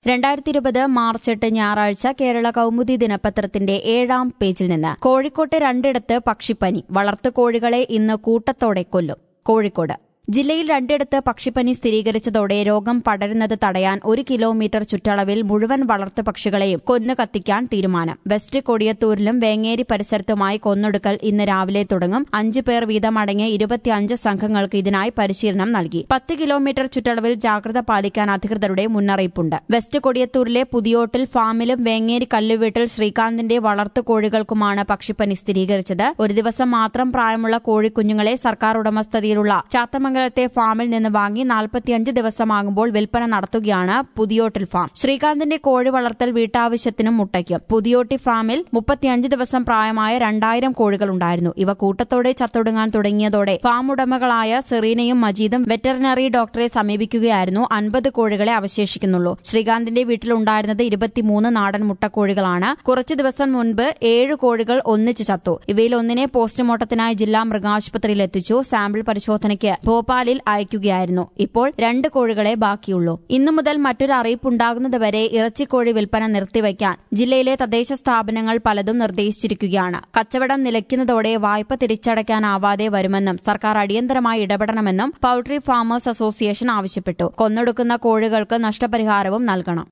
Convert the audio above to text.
രണ്ടായിരത്തി ഇരുപത് മാർച്ച് എട്ട് ഞായറാഴ്ച കേരള കൗമുദി ദിനപത്രത്തിന്റെ ഏഴാം പേജിൽ നിന്ന് കോഴിക്കോട്ട് രണ്ടിടത്ത് പക്ഷിപ്പനി വളർത്തു കോഴികളെ ഇന്ന് കൂട്ടത്തോടെ കൊല്ലും കോഴിക്കോട് ജില്ലയിൽ രണ്ടിടത്ത് പക്ഷിപ്പനി സ്ഥിരീകരിച്ചതോടെ രോഗം പടരുന്നത് തടയാൻ ഒരു കിലോമീറ്റർ ചുറ്റളവിൽ മുഴുവൻ വളർത്തു പക്ഷികളെയും കൊന്നു കത്തിക്കാൻ തീരുമാനം വെസ്റ്റ് കൊടിയത്തൂരിലും വേങ്ങേരി പരിസരത്തുമായി കൊന്നൊടുക്കൽ ഇന്ന് രാവിലെ തുടങ്ങും അഞ്ചു പേർ വീതമടങ്ങിയ ഇരുപത്തിയഞ്ച് സംഘങ്ങൾക്ക് ഇതിനായി പരിശീലനം നൽകി പത്ത് കിലോമീറ്റർ ചുറ്റളവിൽ ജാഗ്രത പാലിക്കാൻ അധികൃതരുടെ മുന്നറിയിപ്പുണ്ട് വെസ്റ്റ് കൊടിയത്തൂരിലെ പുതിയോട്ടിൽ ഫാമിലും വേങ്ങേരി കല്ലുവീട്ടിൽ ശ്രീകാന്തിന്റെ വളർത്തു കോഴികൾക്കുമാണ് പക്ഷിപ്പനി സ്ഥിരീകരിച്ചത് ഒരു ദിവസം മാത്രം പ്രായമുള്ള കോഴിക്കുഞ്ഞുങ്ങളെ സർക്കാർ ഉടമസ്ഥതയിലുള്ള ചാത്തമംഗലത്തെ ഫാമിൽ നിന്ന് വാങ്ങി നാൽപ്പത്തിയഞ്ച് ദിവസമാകുമ്പോൾ വിൽപ്പന നടത്തുകയാണ് പുതിയോട്ടിൽ ഫാം ശ്രീകാന്തിന്റെ കോഴി വളർത്തൽ വീട്ടാവശ്യത്തിനും മുട്ടയ്ക്കും പുതിയോട്ടി ഫാമിൽ മുപ്പത്തിയഞ്ച് ദിവസം പ്രായമായ രണ്ടായിരം കോഴികളുണ്ടായിരുന്നു ഇവ കൂട്ടത്തോടെ ചത്തൊടുങ്ങാൻ തുടങ്ങിയതോടെ ഫാം ഉടമകളായ സെറീനയും മജീദും വെറ്ററിനറി ഡോക്ടറെ സമീപിക്കുകയായിരുന്നു അൻപത് കോഴികളെ അവശേഷിക്കുന്നുള്ളൂ ശ്രീകാന്തിന്റെ വീട്ടിലുണ്ടായിരുന്നത് ഇരുപത്തിമൂന്ന് നാടൻ മുട്ടക്കോഴികളാണ് കുറച്ചു ദിവസം മുൻപ് ഏഴ് കോഴികൾ ഒന്നിച്ച് ചത്തു ഇവയിൽ ഒന്നിനെ പോസ്റ്റ്മോർട്ടത്തിനായി ജില്ലാ മൃഗാശുപത്രിയിൽ എത്തിച്ചു സാമ്പിൾ പരിശോധനയ്ക്ക് ഭോപ്പാലിൽ അയക്കുകയായിരുന്നു ഇപ്പോൾ രണ്ട് കോഴികളെ ബാക്കിയുള്ളൂ ഇന്നു മുതൽ മറ്റൊരു അറിയിപ്പുണ്ടാകുന്നതുവരെ ഇറച്ചിക്കോഴി വിൽപ്പന നിർത്തിവയ്ക്കാൻ ജില്ലയിലെ തദ്ദേശ സ്ഥാപനങ്ങൾ പലതും നിർദ്ദേശിച്ചിരിക്കുകയാണ് കച്ചവടം നിലയ്ക്കുന്നതോടെ വായ്പ തിരിച്ചടയ്ക്കാനാവാതെ വരുമെന്നും സർക്കാർ അടിയന്തരമായി ഇടപെടണമെന്നും പൌൾട്രി ഫാമേഴ്സ് അസോസിയേഷൻ ആവശ്യപ്പെട്ടു കൊന്നൊടുക്കുന്ന കോഴികൾക്ക് നഷ്ടപരിഹാരവും നൽകണം